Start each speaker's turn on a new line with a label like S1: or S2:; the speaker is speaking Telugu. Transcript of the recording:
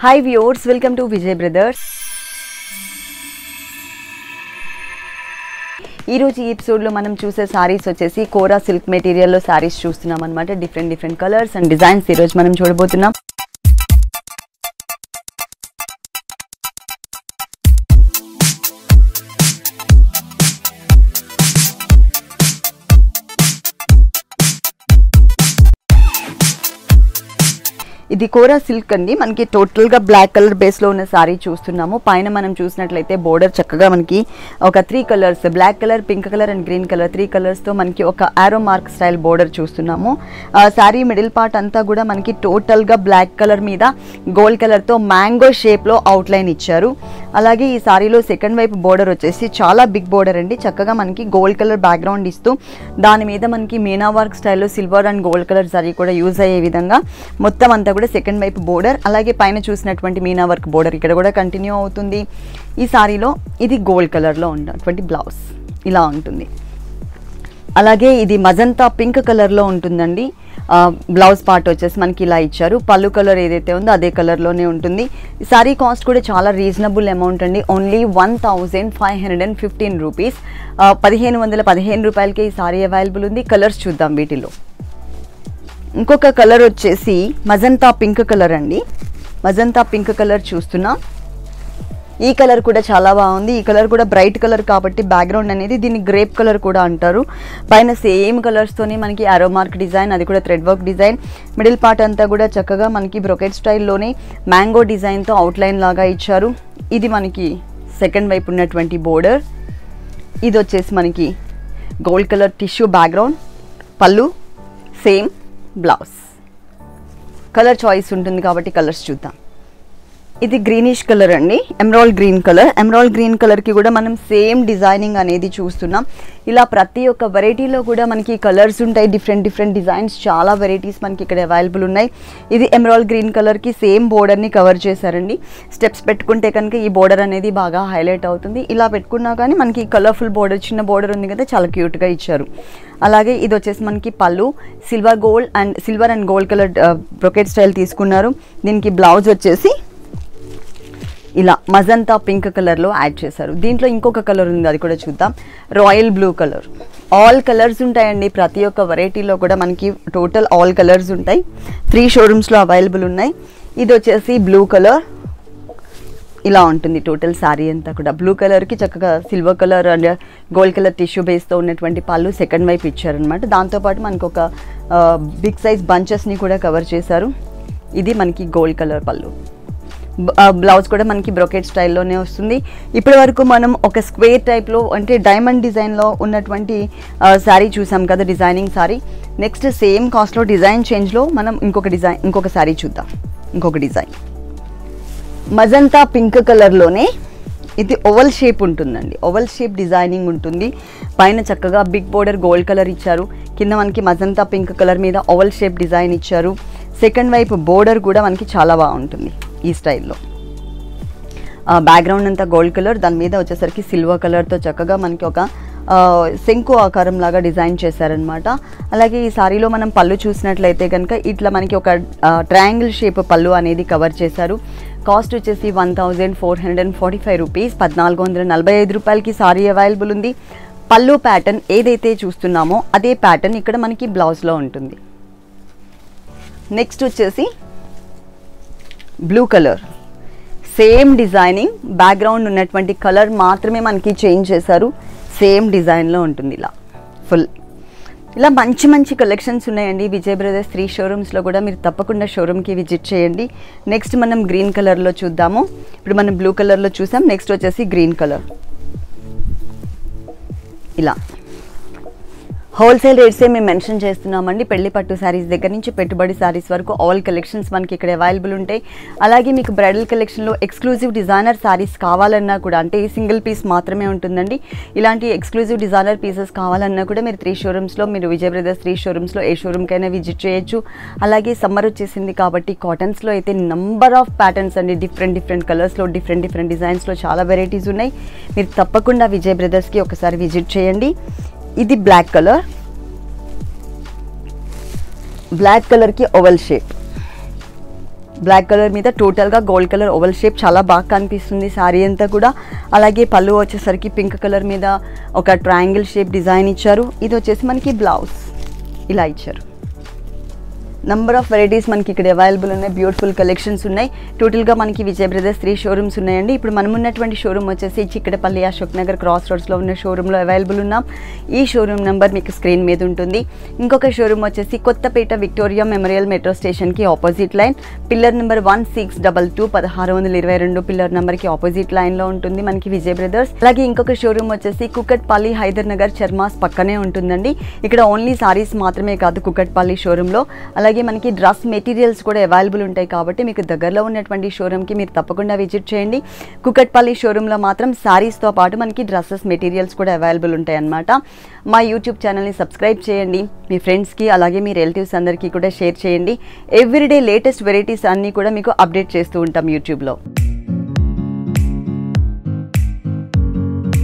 S1: hi viewers welcome to Vijay Brothers ఈరోజు ఈ ఎపిసోడ్లో మనం చూసే సారీస్ వచ్చేసి కోరా సిల్క్ మెటీరియల్లో సారీస్ చూస్తున్నాం అనమాట different different colours and designs ఈరోజు మనం చూడబోతున్నాం ఇది కోరా సిల్క్ అండి మనకి టోటల్ గా బ్లాక్ కలర్ బేస్ లో ఉన్న సారీ చూస్తున్నాము పైన మనం చూసినట్లయితే బోర్డర్ చక్కగా మనకి ఒక three colours black colour pink colour and green colour three colours తో మనకి ఒక ఆరో మార్క్ స్టైల్ బోర్డర్ చూస్తున్నాము సారీ మిడిల్ పార్ట్ అంతా కూడా మనకి టోటల్ గా బ్లాక్ కలర్ మీద గోల్డ్ కలర్ తో మ్యాంగో షేప్ లో అవుట్ లైన్ ఇచ్చారు అలాగే ఈ సారీలో సెకండ్ వైపు బోర్డర్ వచ్చేసి చాలా బిగ్ బోర్డర్ అండి చక్కగా మనకి గోల్డ్ కలర్ బ్యాక్గ్రౌండ్ ఇస్తూ దాని మీద మనకి మీనా వర్క్ స్టైల్లో silver and gold colour sari కూడా యూజ్ అయ్యే విధంగా మొత్తం అంతా కూడా సెకండ్ వైపు బోర్డర్ అలాగే పైన చూసినటువంటి మీనా వర్క్ బోర్డర్ ఇక్కడ కూడా కంటిన్యూ అవుతుంది ఈ సారీలో ఇది గోల్డ్ కలర్లో ఉన్నటువంటి బ్లౌజ్ ఇలా ఉంటుంది అలాగే ఇది మజంతా పింక్ కలర్లో ఉంటుందండి ఆ, బ్లౌజ్ పార్ట్ వచ్చేసి మనకి ఇలా ఇచ్చారు పళ్ళు కలర్ ఏదైతే ఉందో అదే కలర్లోనే ఉంటుంది ఈ సారీ కాస్ట్ కూడా చాలా రీజనబుల్ అమౌంట్ అండి only one thousand five hundred and fifteen rupees పదిహేను వందల పదిహేను రూపాయలకి ఈ సారీ అవైలబుల్ ఉంది కలర్స్ చూద్దాం వీటిలో ఇంకొక కలర్ వచ్చేసి మజంతా పింక్ కలర్ అండి మజంతా పింక్ కలర్ చూస్తున్నాం ఈ కలర్ కూడా చాలా బాగుంది ఈ కలర్ కూడా బ్రైట్ కలర్ కాబట్టి బ్యాక్గ్రౌండ్ అనేది దీన్ని గ్రేప్ కలర్ కూడా అంటారు పైన సేమ్ కలర్స్తోనే మనకి ఆరో మార్క్ డిజైన్ అది కూడా thread work design middle part అంతా కూడా చక్కగా మనకి బ్రొకెట్ స్టైల్లోనే మ్యాంగో డిజైన్తో అవుట్లైన్ లాగా ఇచ్చారు ఇది మనకి సెకండ్ వైపు ఉన్నటువంటి బోర్డర్ ఇది వచ్చేసి మనకి gold colour tissue background pallu same blouse colour choice ఉంటుంది కాబట్టి కలర్స్ చూద్దాం ఇది గ్రీనిష్ కలర్ అండి emerald green colour emerald green కలర్కి కూడా మనం సేమ్ డిజైనింగ్ అనేది చూస్తున్నాం ఇలా ప్రతి ఒక్క వెరైటీలో కూడా మనకి కలర్స్ ఉంటాయి డిఫరెంట్ డిఫరెంట్ డిజైన్స్ చాలా వెరైటీస్ మనకి ఇక్కడ అవైలబుల్ ఉన్నాయి ఇది ఎమరాల్డ్ గ్రీన్ కలర్కి సేమ్ బోర్డర్ని కవర్ చేశారండి స్టెప్స్ పెట్టుకుంటే కనుక ఈ బోర్డర్ అనేది బాగా హైలైట్ అవుతుంది ఇలా పెట్టుకున్నా కానీ మనకి కలర్ఫుల్ బోర్డర్ చిన్న బోర్డర్ ఉంది కదా చాలా క్యూట్గా ఇచ్చారు అలాగే ఇది వచ్చేసి మనకి pallu silver gold and silver and gold colour brocade style తీసుకున్నారు దీనికి బ్లౌజ్ వచ్చేసి ఇలా మజంతా పింక్ కలర్లో యాడ్ చేశారు దీంట్లో ఇంకొక కలర్ ఉంది అది కూడా చూద్దాం royal blue colour all colours ఉంటాయండి ప్రతి ఒక్క వెరైటీలో కూడా మనకి టోటల్ ఆల్ కలర్స్ ఉంటాయి త్రీ షోరూమ్స్లో అవైలబుల్ ఉన్నాయి ఇది వచ్చేసి బ్లూ కలర్ ఇలా ఉంటుంది టోటల్ శారీ అంతా కూడా బ్లూ కలర్కి చక్కగా silver colour and gold colour tissue బేస్తో ఉన్నటువంటి పళ్ళు సెకండ్ వైపు ఇచ్చారనమాట దాంతోపాటు మనకు ఒక బిగ్ సైజ్ బంచెస్ని కూడా కవర్ చేశారు ఇది మనకి గోల్డ్ కలర్ పళ్ళు బ్లౌజ్ కూడా మనకి బ్రొకెట్ స్టైల్లోనే వస్తుంది ఇప్పటి వరకు మనం ఒక స్క్వేర్ టైప్లో అంటే డైమండ్ డిజైన్లో ఉన్నటువంటి శారీ చూసాం కదా డిజైనింగ్ శారీ నెక్స్ట్ సేమ్ కాస్ట్లో డిజైన్ చేంజ్లో మనం ఇంకొక డిజైన్ ఇంకొక శారీ చూద్దాం ఇంకొక డిజైన్ మజంతా పింక్ కలర్లోనే ఇది ఓవల్ షేప్ ఉంటుందండి ఓవల్ షేప్ డిజైనింగ్ ఉంటుంది పైన చక్కగా బిగ్ బోర్డర్ గోల్డ్ కలర్ ఇచ్చారు కింద మనకి మజంతా పింక్ కలర్ మీద ఓవల్ షేప్ డిజైన్ ఇచ్చారు సెకండ్ వైపు బోర్డర్ కూడా మనకి చాలా బాగుంటుంది ఈ స్టైల్లో బ్యాక్గ్రౌండ్ అంతా గోల్డ్ కలర్ దాని మీద వచ్చేసరికి సిల్వర్ కలర్తో చక్కగా మనకి ఒక ఆ, శంకు ఆకారం లాగా డిజైన్ చేశారనమాట అలాగే ఈ సారీలో మనం పళ్ళు చూసినట్లయితే కనుక ఇట్లా మనకి ఒక ట్రయాంగిల్ షేప్ పళ్ళు అనేది కవర్ చేశారు కాస్ట్ వచ్చేసి one thousand four hundred and forty five rupees పద్నాలుగు వందల నలభై ఐదు రూపాయలకి సారీ అవైలబుల్ ఉంది పళ్ళు ప్యాటర్న్ ఏదైతే చూస్తున్నామో అదే ప్యాటర్న్ ఇక్కడ మనకి బ్లౌజ్లో ఉంటుంది నెక్స్ట్ వచ్చేసి blue colour same designing background ఉన్నటువంటి కలర్ మాత్రమే మనకి చేంజ్ చేశారు సేమ్ డిజైన్లో ఉంటుంది ఇలా ఫుల్ ఇలా మంచి మంచి కలెక్షన్స్ ఉన్నాయండి విజయ్ బ్రదర్స్ త్రీ షోరూమ్స్లో కూడా మీరు తప్పకుండా షోరూమ్కి విజిట్ చేయండి నెక్స్ట్ మనం గ్రీన్ కలర్లో చూద్దాము ఇప్పుడు మనం బ్లూ కలర్లో చూసాం నెక్స్ట్ వచ్చేసి గ్రీన్ కలర్ ఇలా హోల్సేల్ రేట్సే మేము మెన్షన్ చేస్తున్నామండి పెళ్లి పట్టు శారీస్ దగ్గర నుంచి పెట్టుబడి శారీస్ వరకు ఆల్ కలెక్షన్స్ మనకి ఇక్కడ అవైలబుల్ ఉంటాయి అలాగే మీకు బ్రైడల్ కలెక్షన్లో ఎక్స్క్లూజివ్ డిజైనర్ శారీస్ కావాలన్నా కూడా అంటే సింగిల్ పీస్ మాత్రమే ఉంటుందండి ఇలాంటి ఎక్స్క్లూజివ్ డిజైనర్ పీసెస్ కావాలన్నా కూడా మీరు త్రీ షోరూమ్స్లో మీరు విజయ్ బ్రదర్స్ త్రీ షోరూమ్స్లో ఏ షోరూమ్కైనా విజిట్ చేయొచ్చు అలాగే సమ్మర్ వచ్చేసింది కాబట్టి కాటన్స్లో అయితే నంబర్ ఆఫ్ ప్యాటర్న్స్ అండి డిఫరెంట్ డిఫరెంట్ కలర్స్లో డిఫరెంట్ డిఫరెంట్ డిజైన్స్లో చాలా వెరైటీస్ ఉన్నాయి మీరు తప్పకుండా విజయ్ బ్రదర్స్కి ఒకసారి విజిట్ చేయండి ఇది బ్లాక్ కలర్ బ్లాక్ కలర్కి ఓవల్ షేప్ బ్లాక్ కలర్ మీద టోటల్గా గోల్డ్ కలర్ ఓవల్ షేప్ చాలా బాగా కనిపిస్తుంది శారీ అంతా కూడా అలాగే పళ్ళు వచ్చేసరికి పింక్ కలర్ మీద ఒక ట్రయాంగిల్ షేప్ డిజైన్ ఇచ్చారు ఇది వచ్చేసి మనకి బ్లౌజ్ ఇలా ఇచ్చారు నంబర్ ఆఫ్ వెరైటీస్ మనకి ఇక్కడ అవైలబుల్ ఉన్నాయి బ్యూటిఫుల్ కలెక్షన్స్ ఉన్నాయి టోటల్గా మనకి విజయ్ బ్రదర్స్ త్రీ షోరూమ్స్ ఉన్నాయండి ఇప్పుడు మనం ఉన్నటువంటి షోరూమ్ వచ్చేసి చిక్కడపల్లి అశోక్ నగర్ క్రాస్ రోడ్స్లో ఉన్న షోరూంలో అవైలబుల్ ఉన్నాం ఈ షోరూమ్ నెంబర్ మీకు స్క్రీన్ మీద ఉంటుంది ఇంకొక షోరూమ్ వచ్చేసి కొత్తపేట విక్టోరియా మెమోరియల్ మెట్రో స్టేషన్కి opposite line pillar number one six double two పదహారు వందల ఇరవై రెండు పిల్లర్ నెంబర్కి ఆపోజిట్ లైన్లో ఉంటుంది మనకి విజయ్ బ్రదర్స్ అలాగే ఇంకొక షోరూమ్ వచ్చేసి కుకట్పల్లి హైదర్ నగర్ చర్మాస్ పక్కనే ఉంటుందండి ఇక్కడ ఓన్లీ సారీస్ మాత్రమే కాదు కుకట్పల్లి షోరూంలో అలాగే మనకి డ్రెస్ మెటీరియల్స్ కూడా అవైలబుల్ ఉంటాయి కాబట్టి మీకు దగ్గరలో ఉన్నటువంటి షోరూమ్కి మీరు తప్పకుండా విజిట్ చేయండి కుకట్పల్లి షోరూంలో మాత్రం శారీస్తో పాటు మనకి డ్రెస్సెస్ మెటీరియల్స్ కూడా అవైలబుల్ ఉంటాయి అన్నమాట మా యూట్యూబ్ ఛానల్ని సబ్స్క్రైబ్ చేయండి మీ ఫ్రెండ్స్కి అలాగే మీ రిలేటివ్స్ అందరికీ కూడా షేర్ చేయండి ఎవ్రీడే లేటెస్ట్ వెరైటీస్ అన్నీ కూడా మీకు అప్డేట్ చేస్తూ ఉంటాం యూట్యూబ్లో